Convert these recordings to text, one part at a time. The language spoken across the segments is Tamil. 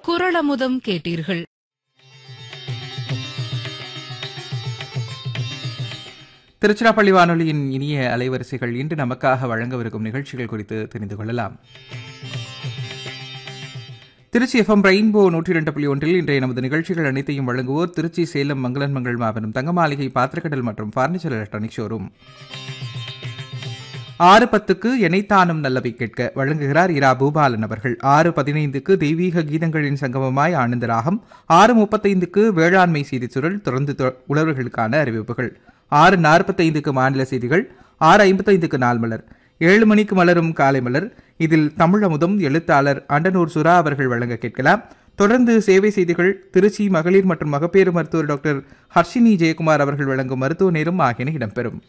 குரளமுதம் கேட்டீர்கள் திருச்சிராப்பள்ளி வானொலியின் இனிய அலைவரிசைகள் இன்று நமக்காக வழங்கவிருக்கும் நிகழ்ச்சிகள் குறித்து தெரிந்து கொள்ளலாம் திருச்சி எஃப்எம் ரெயின்போ நூற்றி இரண்டு புள்ளி ஒன்றில் இன்றைய நமது நிகழ்ச்சிகள் அனைத்தையும் வழங்குவோர் திருச்சி சேலம் மங்களன் மங்கள் மாபெரும் தங்கமாளிகை பாத்திரக்கடல் மற்றும் பர்னிச்சர் எலக்ட்ரானிக் ஷோரூம் ஆறு பத்துக்கு எனைத்தானும் நல்லவை கேட்க வழங்குகிறார் இரா பூபாலன் அவர்கள் ஆறு பதினைந்துக்கு தெய்வீக கீதங்களின் சங்கமமாய் ஆனந்தராகம் ஆறு முப்பத்தைந்துக்கு வேளாண்மை செய்தி சுருள் தொடர்ந்து தொ- உழவர்களுக்கான அறிவிப்புகள் ஆறு நாற்பத்தைந்துக்கு மாநில செய்திகள் ஆறு ஐம்பத்தைந்துக்கு நாள் மலர் ஏழு மணிக்கு மலரும் காலை மலர் இதில் தமிழமுதம் எழுத்தாளர் அண்டனூர் சுரா அவர்கள் வழங்க கேட்கலாம் தொடர்ந்து சேவை செய்திகள் திருச்சி மகளிர் மற்றும் மகப்பேறு மருத்துவர் டாக்டர் ஹர்ஷினி ஜெயக்குமார் அவர்கள் வழங்கும் மருத்துவ நேரம் ஆகியன இடம்பெறும்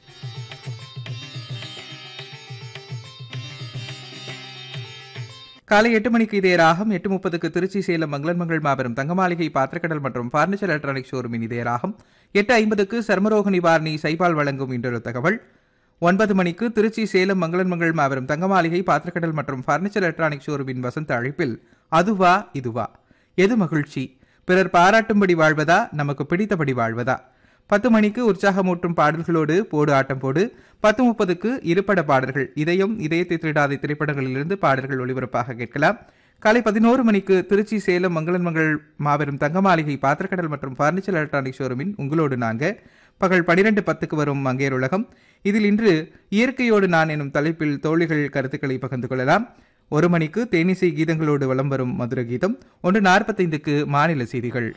காலை எட்டு மணிக்கு இதே ராகம் எட்டு முப்பதுக்கு திருச்சி சேலம் மங்களன் மங்கள் மாபெரும் தங்கமாளிகை பாத்திரக்கடல் மற்றும் பர்னிச்சர் எலக்ட்ரானிக் ஷோரூமின் இதே ராகம் எட்டு ஐம்பதுக்கு சர்மரோக நிவாரணி சைபால் வழங்கும் இன்றொரு தகவல் ஒன்பது மணிக்கு திருச்சி சேலம் மங்களன் மங்கள் மாபெரும் தங்கமாளிகை பாத்திரக்கடல் மற்றும் பர்னிச்சர் எலக்ட்ரானிக் ஷோரூமின் வசந்த அழைப்பில் அதுவா இதுவா எது மகிழ்ச்சி பிறர் பாராட்டும்படி வாழ்வதா நமக்கு பிடித்தபடி வாழ்வதா பத்து மணிக்கு உற்சாகமூட்டும் பாடல்களோடு போடு ஆட்டம் போடு பத்து முப்பதுக்கு இருபட பாடல்கள் இதயம் இதயத்தை திருடாத திரைப்படங்களிலிருந்து பாடல்கள் ஒளிபரப்பாக கேட்கலாம் காலை பதினோரு மணிக்கு திருச்சி சேலம் மங்களன் மங்கள் மாபெரும் தங்க மாளிகை பாத்திரக்கடல் மற்றும் பர்னிச்சர் எலக்ட்ரானிக் ஷோரூமின் உங்களோடு நாங்க பகல் பனிரெண்டு பத்துக்கு வரும் மங்கையர் உலகம் இதில் இன்று இயற்கையோடு நான் எனும் தலைப்பில் தோழிகள் கருத்துக்களை பகிர்ந்து கொள்ளலாம் ஒரு மணிக்கு தேனிசை கீதங்களோடு வலம் வரும் மதுர கீதம் ஒன்று நாற்பத்தைந்துக்கு மாநில செய்திகள்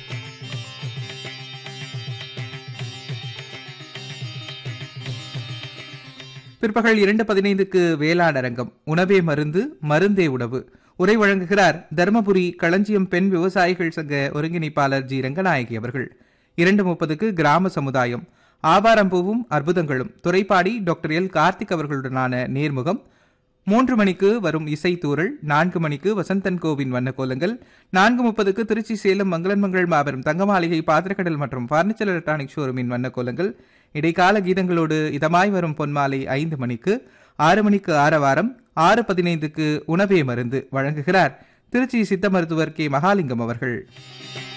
பிற்பகல் இரண்டு பதினைந்துக்கு வேளாண் அரங்கம் உணவே மருந்து மருந்தே உணவு உரை வழங்குகிறார் தருமபுரி களஞ்சியம் பெண் விவசாயிகள் சங்க ஒருங்கிணைப்பாளர் ஜி ரங்கநாயகி அவர்கள் இரண்டு முப்பதுக்கு கிராம சமுதாயம் ஆவாரம்பூவும் அற்புதங்களும் துறைப்பாடி டாக்டர் எல் கார்த்திக் அவர்களுடனான நேர்முகம் மூன்று மணிக்கு வரும் இசை தூரல் நான்கு மணிக்கு வசந்தன் கோவின் வண்ணக்கோலங்கள் நான்கு முப்பதுக்கு திருச்சி சேலம் மங்களன் மங்கள் மாபெரும் தங்கமாளிகை பாத்திரக்கடல் மற்றும் பர்னிச்சர் எலக்ட்ரானிக் ஷோரூமின் வண்ணக்கோலங்கள் இடைக்கால கீதங்களோடு இதமாய் வரும் பொன்மாலை ஐந்து மணிக்கு ஆறு மணிக்கு ஆரவாரம் ஆறு பதினைந்துக்கு உணவே மருந்து வழங்குகிறார் திருச்சி சித்த மருத்துவர் கே மகாலிங்கம் அவர்கள்